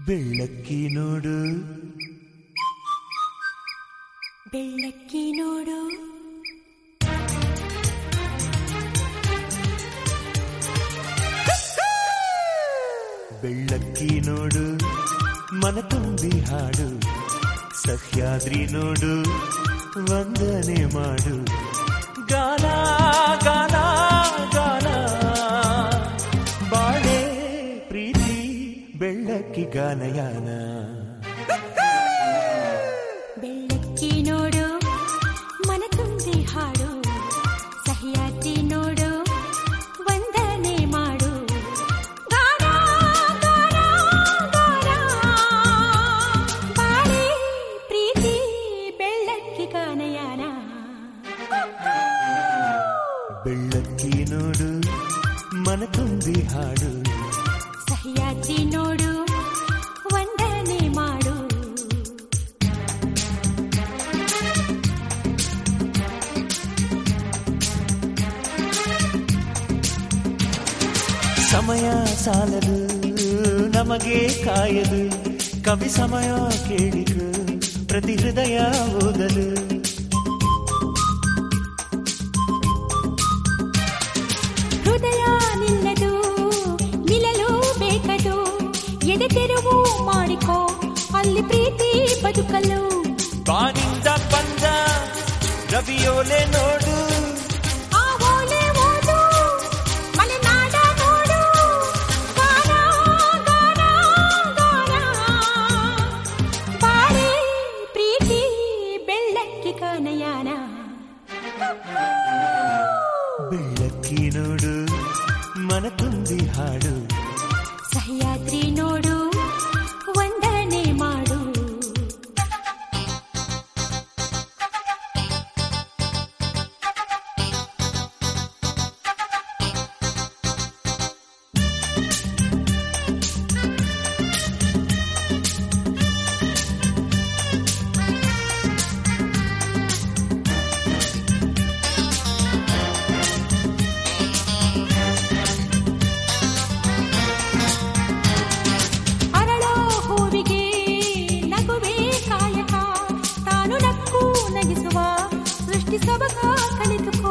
ಬೆಳ್ಳಕ್ಕಿ ನೋಡು ಬೆಳ್ಳಕ್ಕಿ ನೋಡು ಬೆಳ್ಳಕ್ಕಿ ನೋಡು ಮನ ತುಂಬಿ ಹಾಡು ಸಹ್ಯಾದ್ರಿ ನೋಡು ವಂದನೆ ಮಾಡು ಗಾನ ಗಾನ ಗಾನ ಬಾಳೆ ಪ್ರೀತಿ ಬೆಳ್ಳಕ್ಕಿ ಗಾನಯಾನ ಬೆಳ್ಳಕ್ಕಿ ನೋಡು ಮನ ತುಂಬಿ ಹಾಡು ಸಹ್ಯಾದ್ರಿ ನೋಡು ವಂದನೆ ಮಾಡು ಗಾನ, ಗಾನ, ಗಾನ. ಬಾಳೆ ಪ್ರೀತಿ ಬೆಳ್ಳಕ್ಕಿ ಗಾನಯಾನ ಬೆಳ್ಳಕ್ಕಿ ನೋಡು ಮನ ತುಂಬಿ ಹಾಡು ಸಹ್ಯಾದ್ರಿ ನೋಡು ವಂದನೆ ಮಾಡು ಸಮಯ ಸಾಲದು ನಮಗೆ ಕಾಯದು ಕವಿ ಸಮಯ ಕೇಳಿದು ಪ್ರತಿ ಹೃದಯ ಓದಲು ಹೃದಯ ನಿಲ್ಲದು ನಿಲ್ಲಲು ಬೇಕದು ಎದೆ ತೆರವು ಮಾಡಿಕೋ ಅಲ್ಲಿ ಪ್ರೀತಿ ಬದುಕಲು ಬಾನಿಂದ ಬಂದ ರವಿಯೋಲೆ ನೋಡು ಆ ಓಲೆ ಓದು ಮಲೆನಾಡ ನೋಡು ಗಾನ, ಗಾನ, ಗಾನ. ಬಾಳೆ ಪ್ರೀತಿ ಬೆಳ್ಳಕ್ಕಿ ಕನಯಾನ ಬೆಳ್ಳಕ್ಕಿ ನೋಡು ಮನ ತುಂಬಿ ಹಾಡು ಸಹ್ಯಾದ್ರಿ ನೋಡು ವಂದನೆ ಮಾಡು ಅರಳೋ ಹೂವಿಗೆ ನಗುವೆ ಕಾಯಕ ತಾನು ನಕ್ಕು ನಗಿಸುವ ಸೃಷ್ಟಿ ಸೊಬಗ ಕಲಿತುಕೋ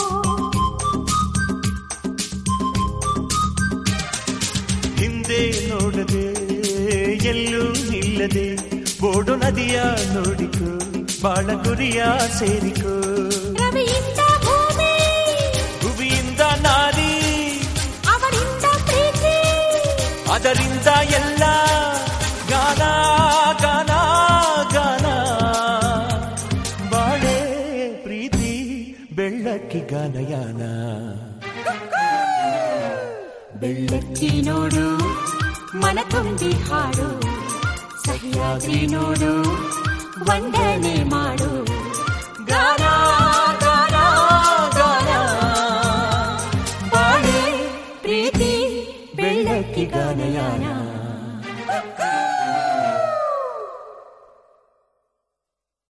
ಹಿಂದೆ ನೋಡದೆ ಎಲ್ಲೂ ನಿಲ್ಲದೆ ಬೋಡು ನದಿಯ ನೋಡಿಕೋ ಬಾಳ ಗುರಿಯ ಸೇರಿಕೋ ರವಿಯಿಂದ ಭೂಮಿ ಭುವಿಯಿಂದ ನಾರಿ ಅವರಿಂದ ಪ್ರೀತಿ ಅದರಿಂದ ಎಲ್ಲ ಗಾನ ಗಾನ ಗಾನ ಬಾಳೆ ಪ್ರೀತಿ ಬೆಳ್ಳಕ್ಕಿ ಗಾನಯಾನ ಬೆಳ್ಳಕ್ಕಿ ನೋಡು ಮನ ತುಂಬಿ ಹಾಡು ಸಹ್ಯಾದ್ರಿ ನೋಡು ವಂದನೆ ಮಾಡು ಗಾನ ಗಾನ ಗಾನ ಬಾಳೆ ಪ್ರೀತಿ ಬೆಳ್ಳಕ್ಕಿ ಗಾನಯಾನ